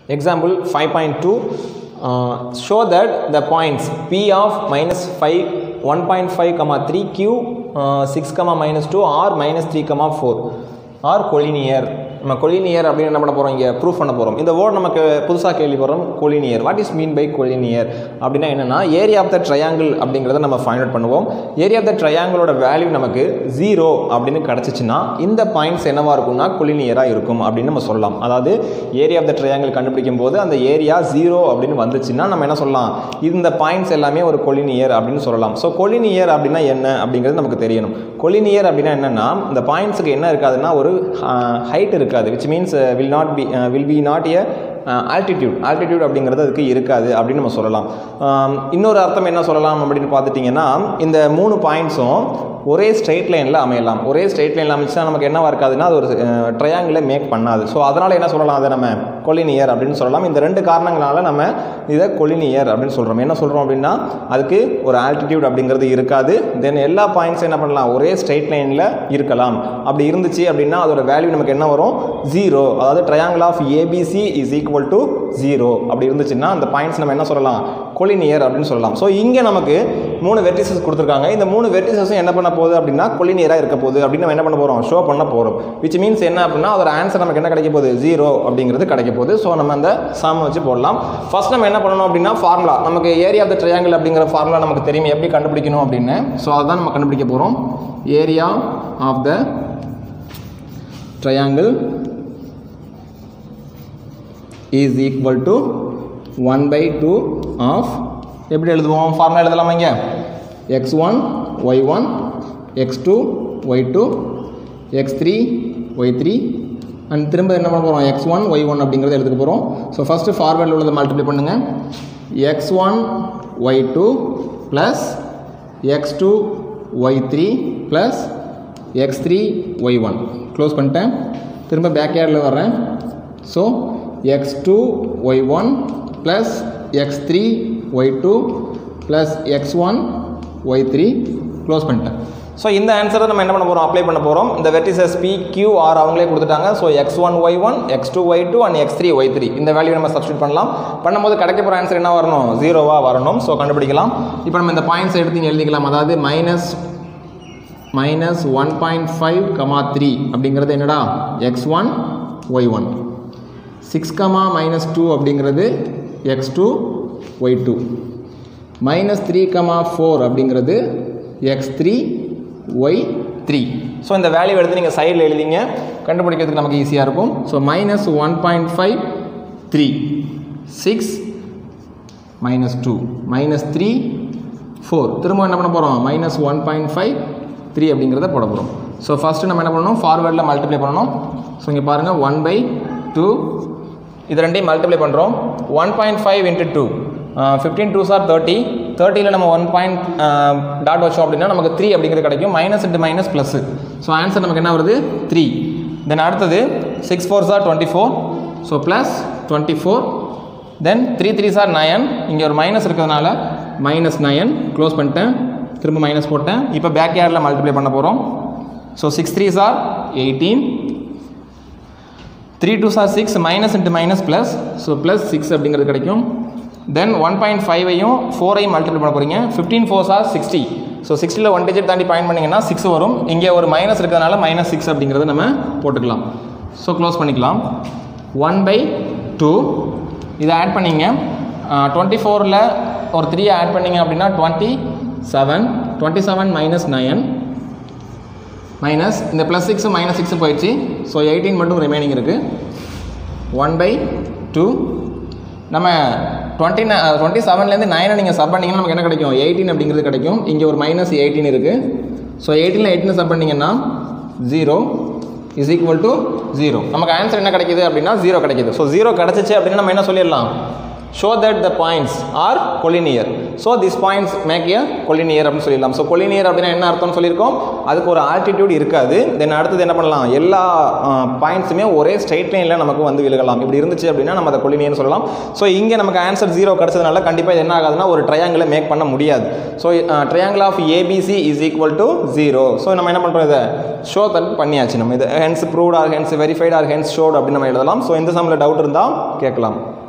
Example 5.2 uh, show that the points P of minus 5 1.5 comma 3 Q uh, 6 comma minus 2 or minus 3 comma 4 are collinear நம்ம collinear அப்படின்னு என்ன பண்ண போகிறோம் இங்கே proof பண்ண போகிறோம் இந்த வேர்ட் நமக்கு புதுசாக கேள்விப்படுறோம் collinear what is mean by collinear அப்படின்னா என்னென்னா ஏரியா ஆஃப் த ட்ரையாங்கிள் அப்படிங்கிறத நம்ம ஃபைண்ட் அவுட் பண்ணுவோம் ஏரியா ஆஃப் த ட்ரையாங்கிளோட வேல்யூ நமக்கு ஜீரோ அப்படின்னு கிடச்சிச்சின்னா இந்த பாயிண்ட்ஸ் என்னவாக இருக்கும்னா கொலினியராக இருக்கும் அப்படின்னு நம்ம சொல்லலாம் அதாவது ஏரியா ஆஃப் த ட்ரையாங்கிள் கண்டுபிடிக்கும் போது அந்த ஏரியா ஜீரோ அப்படின்னு வந்துச்சுன்னா நம்ம என்ன சொல்லலாம் இந்த பாயிண்ட்ஸ் எல்லாமே ஒரு கொலினியர் அப்படின்னு சொல்லலாம் ஸோ கொலினியர் அப்படின்னா என்ன அப்படிங்கிறது நமக்கு தெரியணும் கொலினியர் அப்படின்னா என்னென்னா இந்த பாயிண்ட்ஸுக்கு என்ன இருக்காதுன்னா ஒரு ஹைட் இருக்காது which means will not be will be not a altitude altitude அப்படிங்கிறது அதுக்கு இருக்காது அப்படின்னு நம்ம சொல்லலாம் இன்னொரு அர்த்தம் என்ன சொல்லலாம் அப்படின்னு பார்த்துட்டிங்கன்னா இந்த மூணு பாயிண்ட்ஸும் ஒரே ஸ்ட்ரெயிட் லைனில் அமையலாம் ஒரே ஸ்ட்ரெயிட் லைனில் அமைச்சா நமக்கு என்னவா இருக்காதுன்னா அது ஒரு ட்ரையாங்கிளை மேக் பண்ணாது ஸோ அதனால் என்ன சொல்லலாம் அதை நம்ம கொலினியர் அப்படின்னு சொல்லலாம் இந்த ரெண்டு காரணங்களால நம்ம இதை கொலினியர் அப்படின்னு சொல்கிறோம் என்ன சொல்கிறோம் அப்படின்னா அதுக்கு ஒரு ஆல்டிடியூட் அப்படிங்கிறது இருக்காது தென் எல்லா பாயிண்ட்ஸும் என்ன பண்ணலாம் ஒரே ஸ்ட்ரெயிட் லைனில் இருக்கலாம் அப்படி இருந்துச்சு அப்படின்னா அதோட வேல்யூ நமக்கு என்ன வரும் ஜீரோ அதாவது triangle of ABC is equal to zero அப்படி இருந்துச்சுன்னா அந்த பாயிண்ட்ஸ் நம்ம என்ன சொல்லலாம் கொலினியர் அப்படின்னு சொல்லலாம் ஸோ இங்கே நமக்கு மூணு வெர்டிசஸ் கொடுத்துருக்காங்க இந்த மூணு வெர்டிசஸும் என்ன பண்ண போகுது அப்படின்னா கொலினியராக இருக்க போகுது அப்படின்னு நம்ம என்ன பண்ண போகிறோம் ஷோ பண்ண போகிறோம் விச் மீன்ஸ் என்ன அப்படின்னா அதோட ஆன்சர் நமக்கு என்ன கிடைக்க போகுது ஜீரோ அப்படிங்கிறது கிடைக்க போகுது ஸோ நம்ம அந்த சாம் வச்சு போடலாம் ஃபர்ஸ்ட் நம்ம என்ன பண்ணணும் அப்படின்னா ஃபார்முலா நமக்கு ஏரியா ஆஃப் த ட்ரையாங்கிள் அப்படிங்கிற ஃபார்முலா நமக்கு தெரியும் எப்படி கண்டுபிடிக்கணும் அப்படின்னு ஸோ அதுதான் நம்ம கண்டுபிடிக்க போகிறோம் area of the triangle is equal to one by two of எப்படி எழுதுவோம் ஃபார்முலா எழுதலாமா இங்கே x one y one x two y two x three y three and திரும்ப என்ன பண்ண போகிறோம் எக்ஸ் ஒன் ஒய் ஒன் அப்படிங்கிறத எடுத்துக்க போகிறோம் ஸோ ஃபஸ்ட்டு ஃபார்வேர்டில் உள்ளதை மல்டிப்ளை பண்ணுங்கள் x one y two plus x two y three plus x three y one close பண்ணிட்டேன் திரும்ப பேக் யார்டில் வர்றேன் so x two y one plus x three y two plus x one y three close பண்ணிட்டேன் so இந்த ஆன்சரை நம்ம என்ன பண்ண போகிறோம் அப்ளை பண்ண போகிறோம் இந்த வெர்டிசஸ் பி கியூ ஆர் அவங்களே கொடுத்துட்டாங்க so x one y one x two y two and x three y three இந்த வேல்யூ நம்ம சப்ஸ்டியூட் பண்ணலாம் பண்ணும்போது கிடைக்க போகிற ஆன்சர் என்ன வரணும் ஜீரோவாக வரணும் ஸோ கண்டுபிடிக்கலாம் இப்போ நம்ம இந்த பாயிண்ட்ஸ் எடுத்து இங்கே எழுதிக்கலாம் அதாவது minus minus one point five comma three அப்படிங்கிறது என்னடா x one y one six comma minus two அப்படிங்கிறது x two y two minus three comma four அப்படிங்கிறது x three y three so இந்த வேல்யூ எடுத்து நீங்கள் சைடில் எழுதிங்க கண்டுபிடிக்கிறதுக்கு நமக்கு ஈஸியாக இருக்கும் so minus one point five three six minus two minus three four திரும்ப என்ன பண்ண போகிறோம் minus one point five three அப்படிங்கிறத போட போகிறோம் ஸோ ஃபஸ்ட்டு நம்ம என்ன பண்ணணும் ஃபார்வேர்டில் மல்டிப்ளை பண்ணணும் ஸோ இங்கே பாருங்கள் ஒன் பை டூ இது ரெண்டையும் மல்டிப்ளை பண்ணுறோம் one point five into two fifteen two are thirty தேர்ட்டியில் நம்ம ஒன் பாயிண்ட் டாட் வச்சோம் அப்படின்னா நமக்கு த்ரீ அப்படிங்கிறது கிடைக்கும் minus into minus plus so answer நமக்கு என்ன வருது த்ரீ தென் அடுத்தது six four are twenty four so plus twenty four then three three are nine இங்கே ஒரு மைனஸ் இருக்கிறதுனால மைனஸ் நயன் க்ளோஸ் பண்ணிட்டேன் திரும்ப மைனஸ் போட்டேன் இப்போ பேக் யார்டில் மல்டிப்ளை பண்ண போகிறோம் so six three are eighteen three two are six minus into minus plus so plus six அப்படிங்கிறது கிடைக்கும் தென் ஒன் பாயிண்ட் ஃபைவையும் ஃபோரையும் மல்டிப்ளை பண்ண போகிறீங்க fifteen four are sixty so சிக்ஸ்டியில் ஒன் டிஜிட் தாண்டி பாயிண்ட் பண்ணிங்கன்னா சிக்ஸ் வரும் இங்கே ஒரு மைனஸ் இருக்கிறதுனால மைனஸ் சிக்ஸ் அப்படிங்கிறத நம்ம போட்டுக்கலாம் ஸோ க்ளோஸ் பண்ணிக்கலாம் ஒன் பை டூ இதை ஆட் பண்ணிங்க டுவெண்ட்டி ஃபோரில் ஒரு த்ரீ ஆட் பண்ணிங்க அப்படின்னா twenty seven twenty seven minus nine minus இந்த ப்ளஸ் சிக்ஸு மைனஸ் சிக்ஸு போயிடுச்சு ஸோ எயிட்டீன் மட்டும் ரிமைனிங் இருக்குது ஒன் பை டூ நம்ம டுவெண்ட்டி ந டுவெண்ட்டி செவன்லேருந்து நைனை நீங்கள் சப் பண்ணிங்கன்னா நமக்கு என்ன கிடைக்கும் எயிட்டீன் அப்படிங்கிறது கிடைக்கும் இங்கே ஒரு மைனஸ் எயிட்டீன் இருக்குது ஸோ எயிட்டீனில் எயிட்டீன் சப் பண்ணிங்கன்னா zero is equal to zero நமக்கு ஆன்சர் என்ன கிடைக்கிது அப்படின்னா ஜீரோ கிடைக்கிது ஸோ ஜீரோ கிடச்சிச்சு அப்படின்னா நம்ம என்ன சொல்லிடலாம் show that the points are collinear so this points make a collinear அப்படின்னு சொல்லிடலாம் ஸோ கொலினியர் அப்படின்னா என்ன அர்த்தம்னு சொல்லியிருக்கோம் அதுக்கு ஒரு ஆல்டிடியூட் இருக்காது தென் அடுத்தது என்ன பண்ணலாம் எல்லா பாயிண்ட்ஸுமே ஒரே ஸ்ட்ரைட் லைனில் நமக்கு வந்து விழுகலாம் இப்படி இருந்துச்சு அப்படின்னா நம்ம அதை கொலினியர்னு சொல்லலாம் ஸோ இங்கே நமக்கு ஆன்சர் ஜீரோ கிடச்சதுனால கண்டிப்பாக இது என்ன ஆகாதுன்னா ஒரு ட்ரையாங்கிளை மேக் பண்ண முடியாது so triangle of ABC is equal to zero so நம்ம என்ன பண்ணுறோம் இதை ஷோ தட் பண்ணியாச்சு நம்ம இது hence proved or hence verified or hence showed அப்படின்னு நம்ம எழுதலாம் ஸோ இந்த சம்மில் டவுட் இருந்தால் கேட்கலாம்